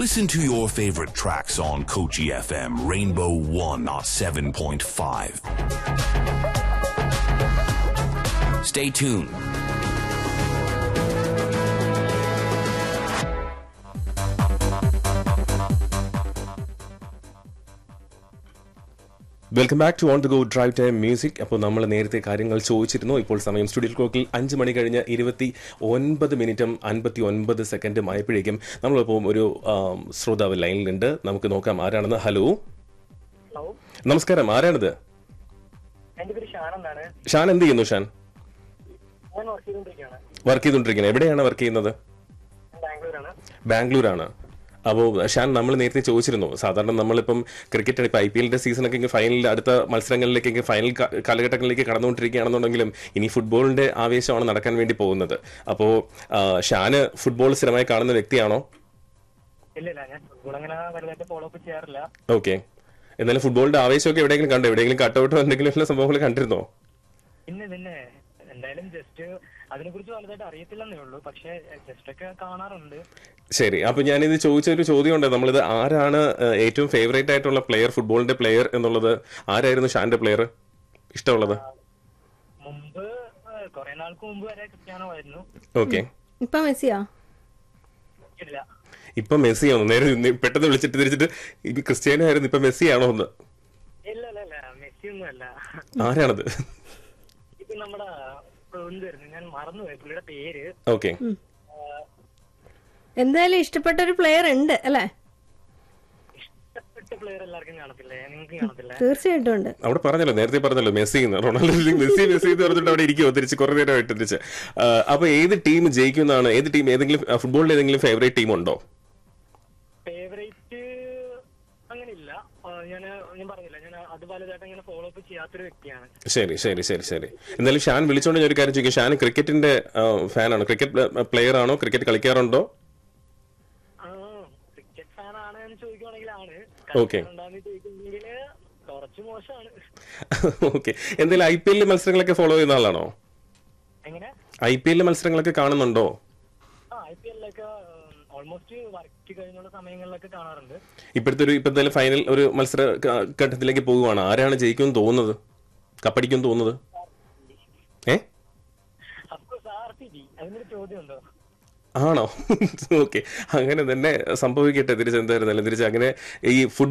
Listen to your favorite tracks on Kochi FM Rainbow 107.5. Stay tuned. Welcome back to on the go drive time music അപ്പോൾ നമ്മൾ നേരത്തെ കാര്യങ്ങൾ ചോദിച്ചിരുന്നു ഇപ്പോൾ സമയം സ്റ്റുഡിയോ ക്ലോക്കിൽ അഞ്ച് മണി കഴിഞ്ഞ് ഇരുപത്തി ഒൻപത് മിനിറ്റും അൻപത്തി ഒൻപത് സെക്കൻഡും ആയപ്പോഴേക്കും നമ്മളിപ്പോൾ ഒരു ആം, ശ്രോതാവ് ലൈനിലുണ്ട് നമുക്ക് നോക്കാം ആരാണെന്ന് ഹലോ ഹലോ നമസ്കാരം ആരാണിത് എന്റെ പേര് ഷാൻ എന്നാണ് ഷാൻ എന്ത് ചെയ്യുന്നു ഷാൻ ഞാൻ വർക്ക് ചെയ്തുകൊണ്ടിരിക്കുകയാണ് വർക്ക് ചെയ്തുകൊണ്ടിരിക്കുന്നത് എവിടെയാണ് വർക്ക് ചെയ്യുന്നത് ഞാൻ ബാംഗ്ലൂരാണ് ബാംഗ്ലൂരാണ് അപ്പോൾ ഷാൻ നമ്മൾ നേരത്തെ ചോദിച്ചിരുന്നു സാധാരണ നമ്മളിപ്പം ക്രിക്കറ്റ് ഇപ്പം ഐ പി എല്ലിന്റെ സീസണൊക്കെ ഇങ്ങനെ ഫൈനലിൽ അടുത്ത മത്സരങ്ങളിലേക്കൊക്കെ ഫൈനൽ ക- കാലഘട്ടങ്ങളിലേക്ക് കടന്നുകൊണ്ടിരിക്കുകയാണെന്നുണ്ടെങ്കിലും ഇനി ഫുട്ബോളിന്റെ ആവേശമാണ് നടക്കാൻ വേണ്ടി പോകുന്നത് അപ്പോൾ ഷാന് ഫുട്ബോൾ സ്ഥിരമായി കാണുന്ന വ്യക്തിയാണോ ഇല്ല ഇല്ല ഞാൻ ഫുട്ബോൾ അങ്ങനെ വലുതായിട്ട് ഫോളോ അപ്പ് ചെയ്യാറില്ല ഓക്കെ എന്നാലും ഫുട്ബോളിന്റെ ആവേശമൊക്കെ എവിടെയെങ്കിലും കണ്ടോ എവിടെയെങ്കിലും കട്ടൗട്ടോ എന്തെങ്കിലും ഉള്ള സംഭവങ്ങൾ കണ്ടിരുന്നോ പിന്നെ പിന്നെ എന്തായാലും ജസ്റ്റ് അതിനെ കുറിച്ച് വലുതായിട്ട് അറിയത്തില്ലെന്നേ ഉള്ളൂ പക്ഷെ ജസ്റ്റ് ഒക്കെ കാണാറുണ്ട് ശരി അപ്പൊ ഞാനിത് ചോദിച്ച ഒരു ചോദ്യമുണ്ട് നമ്മളിത് ആരാണ് ഏഹ്, ഏറ്റവും ഫേവറേറ്റ് ആയിട്ടുള്ള പ്ലെയർ ഫുട്ബോളിന്റെ പ്ലെയർ എന്നുള്ളത് ആരായിരുന്നു ഷാന്റെ പ്ലെയർ ഇഷ്ടമുള്ളത് മുമ്പ് ഏഹ്, കുറെ നാൾക്ക് മുമ്പ് വരെ ക്രിസ്ത്യാനോ ആയിരുന്നു ഓക്കെ ഇപ്പൊ മെസ്സിയാ ഇല്ല ഇപ്പൊ മെസ്സിയാണോ നേരെ ഇന്ന് പെട്ടെന്ന് വിളിച്ചിട്ട് തിരിച്ചിട്ട് ഇത് ക്രിസ്ത്യാനോ ആയിരുന്നു ഇപ്പൊ മെസ്സി ആണോ എന്ന് ഇല്ല ഇല്ല ഇല്ല മെസ്സി ഒന്നും അല്ല ആരാണത് ഇപ്പൊ നമ്മുടെ എന്തായിരുന്നു ഞാൻ മറന്നുപോയി പുള്ളിയുടെ പേര് ഓക്കെ എന്തായാലും ഇഷ്ടപ്പെട്ട ഒരു പ്ലെയർ ഉണ്ട് അല്ലെ ഇഷ്ടപ്പെട്ട പ്ലെയർ എല്ലാവർക്കും കാണത്തില്ലേ നിങ്ങൾക്ക് കാണത്തില്ല തീർച്ചയായിട്ടും ഉണ്ട് അവിടെ പറഞ്ഞല്ലോ നേരത്തെ പറഞ്ഞല്ലോ മെസ്സി എന്ന് റൊണാൾഡോ മെസ്സി മെസ്സി എന്ന് പറഞ്ഞിട്ട് അവിടെ ഇരിക്കുമോ തിരിച്ച് കുറെ നേരമായിട്ട് തിരിച്ച് ആ, അപ്പൊ ഏത് ടീം ജയിക്കുന്നതാണ് ഏത് ടീം ഏതെങ്കിലും ഫുട്ബോളിൽ ഏതെങ്കിലും ഫേവറേറ്റ് ടീം ഉണ്ടോ ഫേവറേറ്റ് അങ്ങനെയില്ല ഞാൻ ഞാൻ പറഞ്ഞില്ല ഞാൻ അത് വലുതായിട്ട് അങ്ങനെ ഫോളോ അപ്പ് ചെയ്യാത്തൊരു വ്യക്തിയാണ് ശരി ശരി ശരി ശരി എന്തായാലും ഷാൻ വിളിച്ചോണ്ട് ഞാൻ ഒരു കാര്യം ചോദിക്കും ഷാൻ ക്രിക്കറ്റിന്റെ ഫാനാണോ ക്രിക്കറ്റ് പ്ലെയർ ആണോ ക്രിക്കറ്റ് കളിക്കാറുണ്ടോ ആ ക്രിക്കറ്റ് ഫാൻ ആണ് എന്ന് ചോദിക്കുവാണെങ്കിൽ ആണ് Okay. ഉണ്ടാന്ന് ചോദിക്കുന്നെങ്കിൽ കുറച്ച് മോശമാണ് ഓക്കെ എന്തായാലും ഐ പി എല്ലിൽ മത്സരങ്ങളൊക്കെ ഫോളോ ചെയ്യുന്ന ആളാണോ എങ്ങനെ ഐ പി എല്ലിലെ മത്സരങ്ങളൊക്കെ കാണുന്നുണ്ടോ ആ ഐ പി എല്ലിലൊക്കെ ഓൾമോസ്റ്റ് വർക്ക് കഴിഞ്ഞുള്ള സമയങ്ങളിലൊക്കെ കാണാറുണ്ട് ഇപ്പോഴത്തെ ഒരു ഇപ്പൊ എന്തായാലും ഫൈനൽ ഒരു മത്സര ക- ഘട്ടത്തിലേക്ക് പോവുകയാണ് ആരാണ് ജയിക്കുമെന്ന് തോന്നുന്നത് കപ്പടിക്കും തോന്നുന്നത് ഏ അഫ്കോഴ്സ് ആർ സി ബി അതിനൊരു ചോദ്യം ഉണ്ടോ ആണോ ഓക്കെ അങ്ങനെ തന്നെ സംഭവിക്കട്ടെ തിരിച്ച് എന്തായിരുന്നാലും തിരിച്ച് അങ്ങനെ ഈ ഫുഡ്